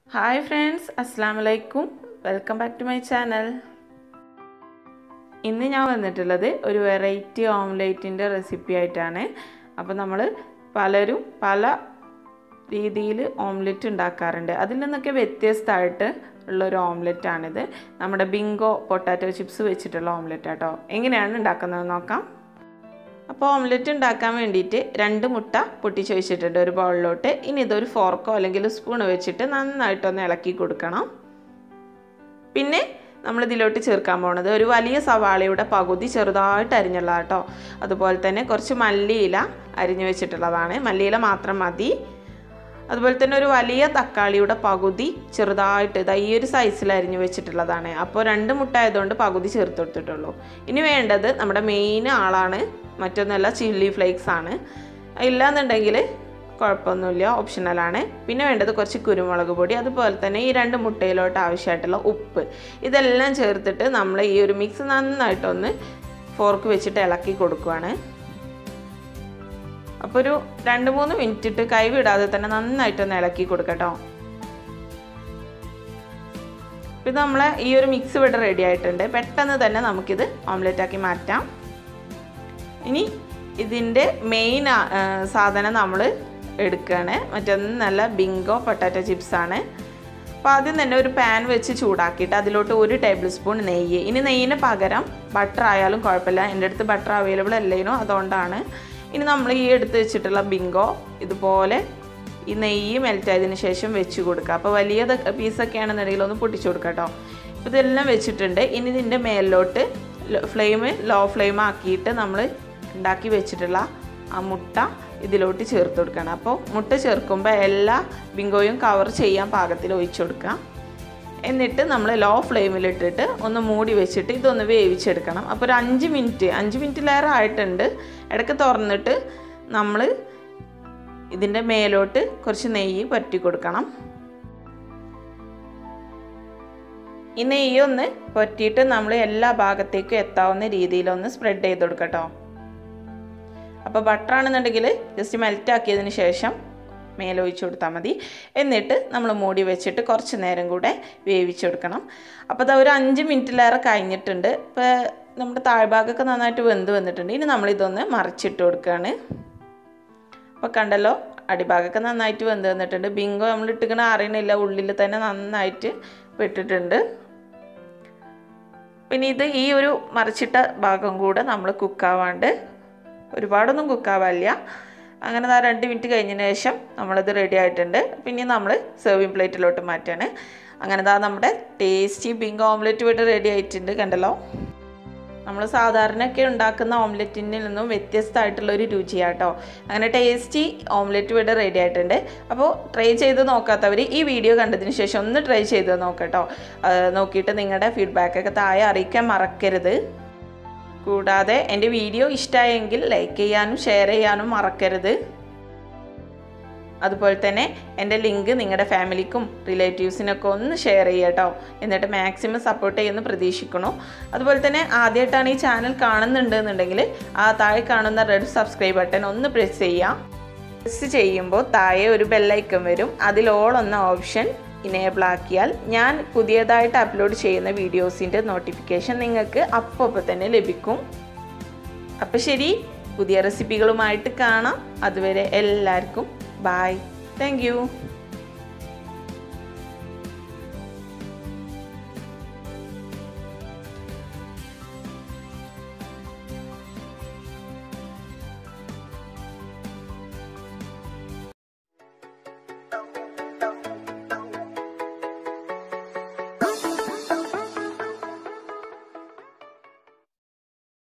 hi friends അസ്സാം വലൈക്കും welcome back to my channel ഇന്ന് ഞാൻ വന്നിട്ടുള്ളത് ഒരു വെറൈറ്റി ഓംലേറ്റിൻ്റെ റെസിപ്പി ആയിട്ടാണ് അപ്പോൾ നമ്മൾ പലരും പല രീതിയിൽ ഓംലെറ്റ് ഉണ്ടാക്കാറുണ്ട് അതിൽ നിന്നൊക്കെ വ്യത്യസ്തമായിട്ട് ഉള്ളൊരു ഓംലെറ്റാണിത് നമ്മുടെ ബിങ്കോ പൊട്ടാറ്റോ ചിപ്സ് വെച്ചിട്ടുള്ള ഓംലെറ്റ് ആട്ടോ എങ്ങനെയാണ് ഉണ്ടാക്കുന്നത് നോക്കാം അപ്പോൾ ഓംലെറ്റ് ഉണ്ടാക്കാൻ വേണ്ടിയിട്ട് രണ്ട് മുട്ട പൊട്ടിച്ച് വെച്ചിട്ടുണ്ട് ഒരു ബൗളിലോട്ട് ഇനി ഇതൊരു ഫോർക്കോ അല്ലെങ്കിൽ സ്പൂൺ വെച്ചിട്ട് നന്നായിട്ടൊന്ന് ഇളക്കി കൊടുക്കണം പിന്നെ നമ്മൾ ഇതിലോട്ട് ചേർക്കാൻ പോണത് ഒരു വലിയ സവാളയുടെ പകുതി ചെറുതായിട്ട് അരിഞ്ഞുള്ള കേട്ടോ അതുപോലെ തന്നെ കുറച്ച് മല്ലിയില അരിഞ്ഞു വെച്ചിട്ടുള്ളതാണ് മല്ലിയില മാത്രം മതി അതുപോലെ തന്നെ ഒരു വലിയ തക്കാളിയുടെ പകുതി ചെറുതായിട്ട് ഇതാ ഈ ഒരു സൈസിൽ അരിഞ്ഞു വെച്ചിട്ടുള്ളതാണ് അപ്പോൾ രണ്ട് മുട്ട ആയതുകൊണ്ട് പകുതി ചേർത്ത് കൊടുത്തിട്ടുള്ളൂ ഇനി വേണ്ടത് നമ്മുടെ മെയിൻ ആളാണ് മറ്റൊന്നല്ല ചില്ലി ഫ്ലേക്സ് ആണ് ഇല്ലാന്നുണ്ടെങ്കിൽ കുഴപ്പമൊന്നുമില്ല ഓപ്ഷണലാണ് പിന്നെ വേണ്ടത് കുറച്ച് കുരുമുളക് പൊടി അതുപോലെ തന്നെ ഈ രണ്ട് മുട്ടയിലോട്ട് ആവശ്യമായിട്ടുള്ള ഉപ്പ് ഇതെല്ലാം ചേർത്തിട്ട് നമ്മൾ ഈ ഒരു മിക്സ് നന്നായിട്ടൊന്ന് ഫോർക്ക് വെച്ചിട്ട് ഇളക്കി കൊടുക്കുകയാണ് അപ്പോൾ ഒരു രണ്ട് മൂന്ന് മിനിറ്റ് ഇട്ട് കൈ വിടാതെ തന്നെ നന്നായിട്ടൊന്ന് ഇളക്കി കൊടുക്കട്ടോ ഇത് നമ്മളെ ഈ ഒരു മിക്സ് ഇവിടെ റെഡി ആയിട്ടുണ്ട് പെട്ടെന്ന് തന്നെ നമുക്കിത് ഓംലെറ്റ് ആക്കി മാറ്റാം ഇനി ഇതിൻ്റെ മെയിൻ സാധനം നമ്മൾ എടുക്കുകയാണ് മറ്റൊന്ന് നല്ല ബിങ്കോ പൊട്ടാറ്റോ ചിപ്സാണ് അപ്പോൾ ആദ്യം തന്നെ ഒരു പാൻ വെച്ച് ചൂടാക്കിയിട്ട് അതിലോട്ട് ഒരു ടേബിൾ സ്പൂൺ നെയ്യ് ഇനി നെയ്യിന് പകരം ബട്ടർ ആയാലും കുഴപ്പമില്ല എൻ്റെ അടുത്ത് ബട്ടർ അവൈലബിൾ അല്ലേനോ അതുകൊണ്ടാണ് ഇനി നമ്മൾ ഈ എടുത്ത് വെച്ചിട്ടുള്ള ബിങ്കോ ഇതുപോലെ ഈ നെയ്യ് മെൽറ്റ് ആയതിനു ശേഷം വെച്ച് കൊടുക്കുക അപ്പോൾ വലിയ പീസൊക്കെ ആണെന്നുണ്ടെങ്കിൽ ഒന്ന് പൊട്ടിച്ചു കൊടുക്കുക കേട്ടോ ഇപ്പോൾ ഇതെല്ലാം വെച്ചിട്ടുണ്ട് ഇനി ഇതിൻ്റെ മേലിലോട്ട് ഫ്ലെയിം ലോ ഫ്ലെയിം ആക്കിയിട്ട് നമ്മൾ ഉണ്ടാക്കി വെച്ചിട്ടുള്ള ആ മുട്ട ഇതിലോട്ട് ചേർത്ത് കൊടുക്കണം അപ്പോൾ മുട്ട ചേർക്കുമ്പോൾ എല്ലാ ബിങ്കോയും കവർ ചെയ്യാൻ പാകത്തിൽ ഒഴിച്ചു കൊടുക്കുക എന്നിട്ട് നമ്മൾ ലോ ഫ്ലെയിമിലിട്ടിട്ട് ഒന്ന് മൂടി വെച്ചിട്ട് ഇതൊന്ന് വേവിച്ചെടുക്കണം അപ്പോൾ ഒരു അഞ്ച് മിനിറ്റ് അഞ്ച് മിനിറ്റിലേറെ ആയിട്ടുണ്ട് ഇടയ്ക്ക് തുറന്നിട്ട് നമ്മൾ ഇതിൻ്റെ മേലോട്ട് കുറച്ച് നെയ്യ് പറ്റി കൊടുക്കണം ഈ നെയ്യ് ഒന്ന് പൊറ്റിയിട്ട് നമ്മൾ എല്ലാ ഭാഗത്തേക്കും എത്താവുന്ന രീതിയിലൊന്ന് സ്പ്രെഡ് ചെയ്ത് കൊടുക്കട്ടോ അപ്പോൾ ബട്ടർ ആണെന്നുണ്ടെങ്കിൽ ജസ്റ്റ് മെൽറ്റ് ആക്കിയതിന് ശേഷം മേലെ ഒഴിച്ചു കൊടുത്താൽ മതി എന്നിട്ട് നമ്മൾ മൂടി വെച്ചിട്ട് കുറച്ച് നേരം കൂടെ വേവിച്ചെടുക്കണം അപ്പോൾ അത് ഒരു അഞ്ച് മിനിറ്റിലേറെ കഴിഞ്ഞിട്ടുണ്ട് ഇപ്പോൾ നമ്മുടെ താഴ്ഭാഗമൊക്കെ നന്നായിട്ട് വെന്ത് വന്നിട്ടുണ്ട് ഇനി നമ്മളിതൊന്ന് മറിച്ചിട്ട് കൊടുക്കുകയാണ് അപ്പോൾ കണ്ടല്ലോ അടിഭാഗമൊക്കെ നന്നായിട്ട് വെന്ത് വന്നിട്ടുണ്ട് ബിങ്കോ നമ്മൾ ഇട്ടിക്കണ അറിയണില്ല ഉള്ളിൽ തന്നെ നന്നായിട്ട് വിട്ടിട്ടുണ്ട് പിന്നെ ഇത് ഈ ഒരു മറിച്ചിട്ട ഭാഗം കൂടെ നമ്മൾ കുക്കാവാണ്ട് ഒരുപാടൊന്നും കുക്കാവില്ല അങ്ങനെ ആ രണ്ട് മിനിറ്റ് കഴിഞ്ഞതിന് ശേഷം നമ്മളിത് റെഡി ആയിട്ടുണ്ട് പിന്നെ നമ്മൾ സെർവിങ് പ്ലേറ്റിലോട്ട് മാറ്റാണ് അങ്ങനെ ദാ നമ്മുടെ ടേസ്റ്റി ബിങ്ക് ഓംലെറ്റ് ഇവിടെ റെഡി ആയിട്ടുണ്ട് കണ്ടല്ലോ നമ്മൾ സാധാരണയൊക്കെ ഉണ്ടാക്കുന്ന ഓംലെറ്റിൽ നിന്നും വ്യത്യസ്തമായിട്ടുള്ള ഒരു രുചിയാട്ടോ അങ്ങനെ ടേസ്റ്റി ഓംലെറ്റ് ഇവിടെ റെഡി ആയിട്ടുണ്ട് അപ്പോൾ ട്രൈ ചെയ്ത് നോക്കാത്തവർ ഈ വീഡിയോ കണ്ടതിന് ശേഷം ഒന്ന് ട്രൈ ചെയ്ത് നോക്കട്ടോ നോക്കിയിട്ട് നിങ്ങളുടെ ഫീഡ്ബാക്കൊക്കെ താഴെ അറിയിക്കാൻ മറക്കരുത് കൂടാതെ എൻ്റെ വീഡിയോ ഇഷ്ടമായെങ്കിൽ ലൈക്ക് ചെയ്യാനും ഷെയർ ചെയ്യാനും മറക്കരുത് അതുപോലെ തന്നെ എൻ്റെ ലിങ്ക് നിങ്ങളുടെ ഫാമിലിക്കും റിലേറ്റീവ്സിനൊക്കെ ഒന്ന് ഷെയർ ചെയ്യട്ടോ എന്നിട്ട് മാക്സിമം സപ്പോർട്ട് ചെയ്യുമെന്ന് പ്രതീക്ഷിക്കണു അതുപോലെ തന്നെ ആദ്യമായിട്ടാണ് ഈ ചാനൽ കാണുന്നുണ്ട് എന്നുണ്ടെങ്കിൽ ആ താഴെ കാണുന്ന റെഡ് സബ്സ്ക്രൈബ് ബട്ടൺ ഒന്ന് പ്രസ് ചെയ്യാം പ്രസ് ചെയ്യുമ്പോൾ താഴെ ഒരു ബെല്ലൈക്കൺ വരും അതിൽ ഓൾ എന്ന ഓപ്ഷൻ ഇനേബിൾ ആക്കിയാൽ ഞാൻ പുതിയതായിട്ട് അപ്ലോഡ് ചെയ്യുന്ന വീഡിയോസിൻ്റെ നോട്ടിഫിക്കേഷൻ നിങ്ങൾക്ക് അപ്പോൾ അപ്പോൾ തന്നെ ലഭിക്കും അപ്പോൾ ശരി പുതിയ റെസിപ്പികളുമായിട്ട് കാണാം അതുവരെ എല്ലാവർക്കും ബായ് താങ്ക്